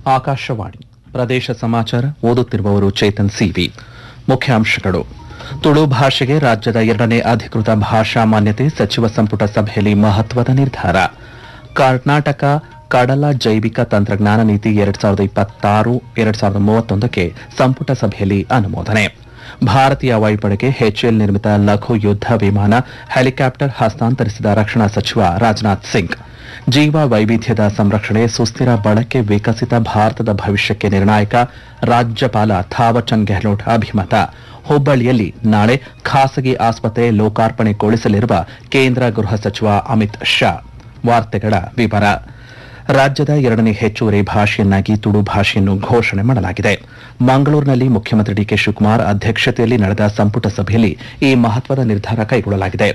ಆಕಾಶವಾಣಿ ಪ್ರದೇಶ ಸಮಾಚಾರ ಓದುತ್ತಿರುವವರು ಚೇತನ್ ಸಿವಿ ಮುಖ್ಯಾಂಶಗಳು ತುಳು ಭಾಷೆಗೆ ರಾಜ್ಯದ ಎರಡನೇ ಅಧಿಕೃತ ಭಾಷಾ ಮಾನ್ಯತೆ ಸಚಿವ ಸಂಪುಟ ಸಭೆಯಲ್ಲಿ ಮಹತ್ವದ ನಿರ್ಧಾರ ಕರ್ನಾಟಕ ಕಡಲ ಜೈವಿಕ ತಂತ್ರಜ್ಞಾನ ನೀತಿ ಎರಡ್ ಸಾವಿರದ ಇಪ್ಪತ್ತಾರು ಎರಡ್ ಸಾವಿರದ ಮೂವತ್ತೊಂದಕ್ಕೆ ಸಂಪುಟ ಸಭೆಯಲ್ಲಿ ಅನುಮೋದನೆ ಭಾರತೀಯ ವಾಯುಪಡೆಗೆ ಎಚ್ಎಲ್ ನಿರ್ಮಿತ ಲಘು ಯುದ್ಧ ವಿಮಾನ ಹೆಲಿಕಾಪ್ಟರ್ ಹಸ್ತಾಂತರಿಸಿದ ರಕ್ಷಣಾ ಸಚಿವ ರಾಜನಾಥ್ ಸಿಂಗ್ ಜೀವ ವೈವಿಧ್ಯದ ಸಂರಕ್ಷಣೆ ಸುಸ್ಥಿರ ಬಳಕೆ ವಿಕಸಿತ ಭಾರತದ ಭವಿಷ್ಯಕ್ಕೆ ನಿರ್ಣಾಯಕ ರಾಜ್ಯಪಾಲ ಥಾವರ್ಚಂದ್ ಗೆಹ್ಲೋಟ್ ಅಭಿಮತ ಹುಬ್ಬಳ್ಳಿಯಲ್ಲಿ ನಾಳೆ ಖಾಸಗಿ ಆಸ್ಪತ್ರೆ ಲೋಕಾರ್ಪಣೆಗೊಳಿಸಲಿರುವ ಕೇಂದ್ರ ಗೃಹ ಸಚಿವ ಅಮಿತ್ ಶಾ ವಾರ್ತೆಗಳ ವಿವರ ರಾಜ್ಯದ ಎರಡನೇ ಹೆಚ್ಚುವರಿ ಭಾಷೆಯನ್ನಾಗಿ ತುಳು ಭಾಷೆಯನ್ನು ಘೋಷಣೆ ಮಾಡಲಾಗಿದೆ ಮಂಗಳೂರಿನಲ್ಲಿ ಮುಖ್ಯಮಂತ್ರಿ ಡಿಕೆ ಶಿವಕುಮಾರ್ ಅಧ್ಯಕ್ಷತೆಯಲ್ಲಿ ನಡೆದ ಸಂಪುಟ ಸಭೆಯಲ್ಲಿ ಈ ಮಹತ್ವದ ನಿರ್ಧಾರ ಕೈಗೊಳ್ಳಲಾಗಿದೆ